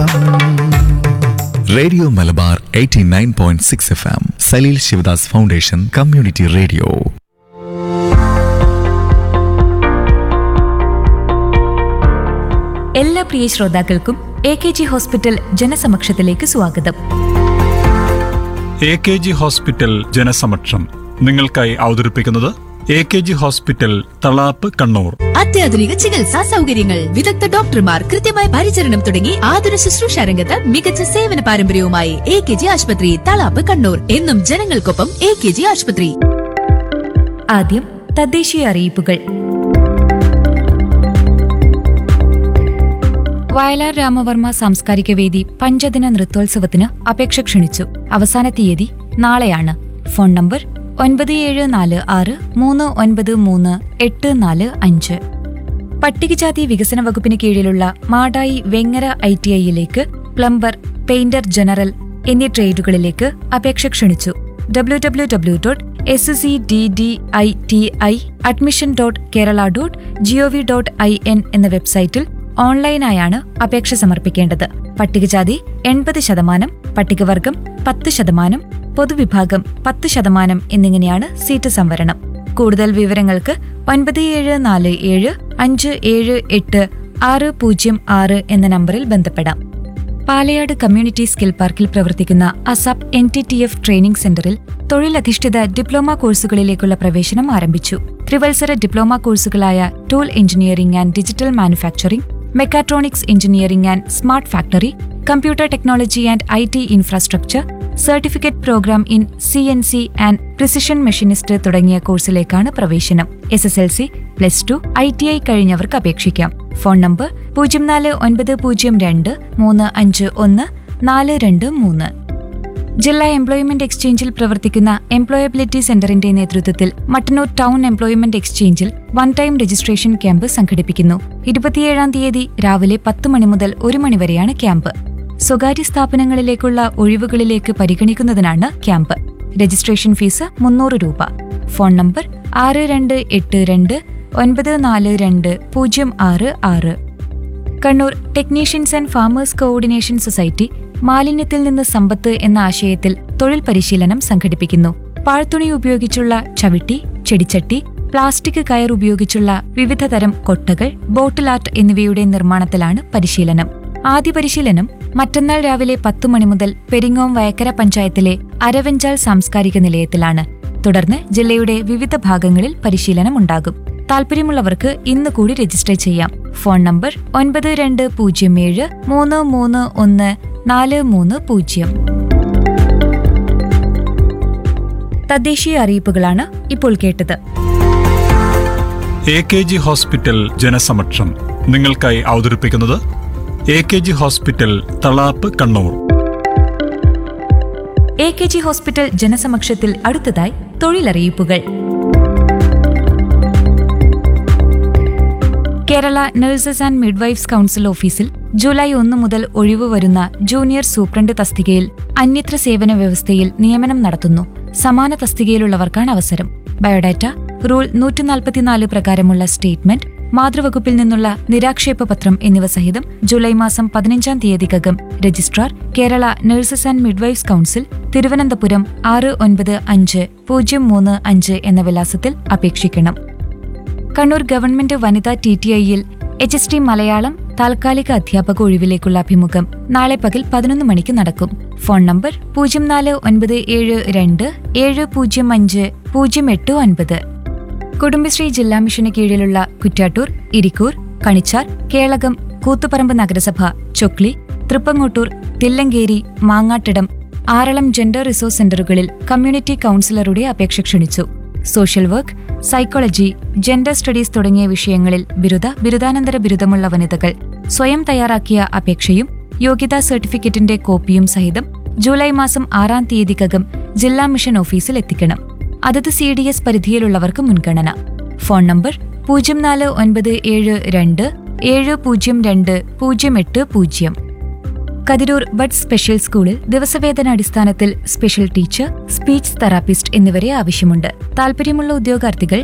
FM radio Malabar 89.6 F M Saleel Shivadas foundation community radio എല്ലാ പ്രിയ ശ്രോതാക്കൾക്കും എ കെ ജി ഹോസ്പിറ്റൽ ജനസമക്ഷത്തിലേക്ക് സ്വാഗതം എ കെ ജി ഹോസ്പിറ്റൽ ജനസമക്ഷം നിങ്ങൾക്കായി അവതരിപ്പിക്കുന്നത് A K G hospital Thalap Kannur അത്യാധുനിക ചികിത്സാ സൗകര്യങ്ങൾ വിദഗ്ധ ഡോക്ടർമാർ കൃത്യമായ പരിചരണം തുടങ്ങി ആതുര ശുശ്രൂഷ രംഗത്ത് മികച്ച സേവന പാരമ്പര്യവുമായി എ കെ ജി ആശുപത്രി തളാപ്പ് കണ്ണൂർ എന്നും ജനങ്ങൾക്കൊപ്പം എ കെ ജി ആശുപത്രി ആദ്യം തദ്ദേശീയ അറിയിപ്പുകൾ വയലാർ രാമവർമ്മ സാംസ്കാരിക വേദി പഞ്ചദിന നൃത്തോത്സവത്തിന് അപേക്ഷ ക്ഷണിച്ചു അവസാന തീയതി നാളെയാണ് ഫോൺ നമ്പർ ഒൻപത് ഏഴ് നാല് ആറ് മൂന്ന് ഒൻപത് മൂന്ന് എട്ട് നാല് അഞ്ച് പട്ടികജാതി വികസന വകുപ്പിന് കീഴിലുള്ള മാടായി വെങ്ങര ഐ ടി ഐയിലേക്ക് പ്ലംബർ പെയിന്റർ ജനറൽ എന്നീ ട്രേഡുകളിലേക്ക് അപേക്ഷ ക്ഷണിച്ചു W W W dot S C D D I T I admission dot Kerala dot GOV dot I N എന്ന വെബ്സൈറ്റിൽ ഓൺലൈനായാണ് അപേക്ഷ സമർപ്പിക്കേണ്ടത് പട്ടികജാതി എൺപത് ശതമാനം പട്ടികവർഗം പത്ത് ശതമാനം പൊതുവിഭാഗം പത്ത് ശതമാനം എന്നിങ്ങനെയാണ് സീറ്റ് സംവരണം കൂടുതൽ വിവരങ്ങൾക്ക് ഒൻപത് ഏഴ് നാല് ഏഴ് അഞ്ച് ഏഴ് എട്ട് ആറ് പൂജ്യം ആറ് എന്ന നമ്പറിൽ ബന്ധപ്പെടാം പാലയാട് കമ്മ്യൂണിറ്റി സ്കിൽ പാർക്കിൽ പ്രവർത്തിക്കുന്ന ASAP N T T F training സെന്ററിൽ തൊഴിലധിഷ്ഠിത ഡിപ്ലോമ കോഴ്സുകളിലേക്കുള്ള പ്രവേശനം ആരംഭിച്ചു ത്രിവത്സര ഡിപ്ലോമ കോഴ്സുകളായ tool engineering and digital manufacturing mechatronics engineering and smart factory computer technology and I T infrastructure certificate programme in C N C and precision machinist തുടങ്ങിയ കോഴ്സിലേക്കാണ് പ്രവേശനം S S L C plus two I T I കഴിഞ്ഞവർക്ക് അപേക്ഷിക്കാം phone number പൂജ്യം നാല് ഒൻപത് പൂജ്യം രണ്ട് മൂന്ന് അഞ്ച് ഒന്ന് നാല് രണ്ട് മൂന്ന് ജില്ലാ എംപ്ലോയ്മെന്റ് എക്സ്ചേഞ്ചിൽ പ്രവർത്തിക്കുന്ന എംപ്ലോയബിലിറ്റി സെന്ററിന്റെ നേതൃത്വത്തിൽ മട്ടന്നൂർ ടൗൺ എംപ്ലോയ്മെന്റ് എക്സ്ചേഞ്ചിൽ വൺ ടൈം രജിസ്ട്രേഷൻ ക്യാമ്പ് സംഘടിപ്പിക്കുന്നു ഇരുപത്തിയേഴാം തീയതി രാവിലെ പത്ത് മണി മുതൽ ഒരു മണിവരെയാണ് ക്യാമ്പ് സ്വകാര്യ സ്ഥാപനങ്ങളിലേക്കുള്ള ഒഴിവുകളിലേക്ക് പരിഗണിക്കുന്നതിനാണ് ക്യാമ്പ് രജിസ്ട്രേഷൻ ഫീസ് മുന്നൂറ് രൂപ ഫോൺ നമ്പർ ആറ് രണ്ട് എട്ട് രണ്ട് ഒൻപത് നാല് രണ്ട് പൂജ്യം ആറ് ആറ് Kannur technicians and farmers coordination society മാലിന്യത്തിൽ നിന്ന് സമ്പത്ത് എന്ന ആശയത്തിൽ തൊഴിൽ പരിശീലനം സംഘടിപ്പിക്കുന്നു പാഴ്ത്തുണി ഉപയോഗിച്ചുള്ള ചവിട്ടി ചെടിച്ചട്ടി പ്ലാസ്റ്റിക് കയർ ഉപയോഗിച്ചുള്ള വിവിധ തരം കൊട്ടകൾ ബോട്ടിൽ ആർട്ട് എന്നിവയുടെ നിർമ്മാണത്തിലാണ് പരിശീലനം ആദ്യ പരിശീലനം മറ്റന്നാൾ രാവിലെ പത്തു മണി മുതൽ പെരിങ്ങോം വയക്കര പഞ്ചായത്തിലെ അരവഞ്ചാൽ സാംസ്കാരിക നിലയത്തിലാണ് തുടർന്ന് ജില്ലയുടെ വിവിധ ഭാഗങ്ങളിൽ പരിശീലനം ഉണ്ടാകും താല്പര്യമുള്ളവർക്ക് ഇന്ന് കൂടി രജിസ്റ്റർ ചെയ്യാം ഫോൺ നമ്പർ ഒൻപത് രണ്ട് പൂജ്യം ഏഴ് മൂന്ന് മൂന്ന് ഒന്ന് നാല് മൂന്ന് പൂജ്യം തദ്ദേശീയ അറിയിപ്പുകളാണ് ഇപ്പോൾ കേട്ടത് എ കെ ജി ഹോസ്പിറ്റൽ ജനസമക്ഷം നിങ്ങൾക്കായി അവതരിപ്പിക്കുന്നത് A K G hospital Thalap Kannur A K G hospital ജനസമക്ഷത്തിൽ അടുത്തതായി തൊഴിലറിയിപ്പുകൾ Kerala nurses and midwives council ഓഫീസിൽ ജൂലൈ ഒന്ന് മുതൽ ഒഴിവ് വരുന്ന ജൂനിയർ സൂപ്രണ്ട് തസ്തികയിൽ അന്യത്ര സേവന വ്യവസ്ഥയിൽ നിയമനം നടത്തുന്നു സമാന തസ്തികയിലുള്ളവർക്കാണ് അവസരം ബയോഡാറ്റ റൂൾ നൂറ്റി നാൽപ്പത്തിനാല് പ്രകാരമുള്ള സ്റ്റേറ്റ്മെന്റ് മാതൃവകുപ്പിൽ നിന്നുള്ള നിരാക്ഷേപ പത്രം എന്നിവ സഹിതം ജൂലൈ മാസം പതിനഞ്ചാം തീയതിക്കകം registrar Kerala nurses and midwives council Thiruvananthapuram ആറ് ഒൻപത് അഞ്ച് പൂജ്യം മൂന്ന് അഞ്ച് എന്ന വിലാസത്തിൽ അപേക്ഷിക്കണം കണ്ണൂർ ഗവൺമെന്റ് വനിതാ ടി ടി ഐയിൽ എച്ച് എസ് ടി മലയാളം താൽക്കാലിക അധ്യാപക ഒഴിവിലേക്കുള്ള അഭിമുഖം നാളെ പകൽ പതിനൊന്ന് മണിക്ക് നടക്കും ഫോൺ നമ്പർ പൂജ്യം നാല് ഒൻപത് ഏഴ് രണ്ട് ഏഴ് പൂജ്യം അഞ്ച് പൂജ്യം എട്ട് ഒൻപത് കുടുംബശ്രീ ജില്ലാ മിഷന് കീഴിലുള്ള കുറ്റ്യാട്ടൂർ ഇരിക്കൂർ കണിച്ചാർ കേളകം കൂത്തുപറമ്പ് നഗരസഭ ചൊക്ലി തൃപ്പങ്ങോട്ടൂർ തില്ലങ്കേരി മാങ്ങാട്ടിടം ആറളം ജെൻഡർ റിസോഴ്സ് സെന്ററുകളിൽ കമ്മ്യൂണിറ്റി കൌൺസിലറുടെ അപേക്ഷ ക്ഷണിച്ചു social work psychology gender studies തുടങ്ങിയ വിഷയങ്ങളിൽ ബിരുദ ബിരുദാനന്തര ബിരുദമുള്ള വനിതകൾ സ്വയം തയ്യാറാക്കിയ അപേക്ഷയും യോഗ്യതാ സർട്ടിഫിക്കറ്റിന്റെ കോപ്പിയും സഹിതം ജൂലൈ മാസം ആറാം തീയതിക്കകം ജില്ലാ മിഷൻ ഓഫീസിൽ എത്തിക്കണം അതത് സി ഡി എസ് പരിധിയിലുള്ളവർക്ക് മുൻഗണന ഫോൺ നമ്പർ പൂജ്യം നാല് ഒൻപത് ഏഴ് രണ്ട് ഏഴ് പൂജ്യം രണ്ട് പൂജ്യം എട്ട് പൂജ്യം കതിരൂർ ബഡ് സ്പെഷ്യൽ സ്കൂളിൽ ദിവസവേതന അടിസ്ഥാനത്തിൽ സ്പെഷ്യൽ ടീച്ചർ സ്പീച്ച് തെറാപ്പിസ്റ്റ് എന്നിവരെ ആവശ്യമുണ്ട് താൽപര്യമുള്ള ഉദ്യോഗാർത്ഥികൾ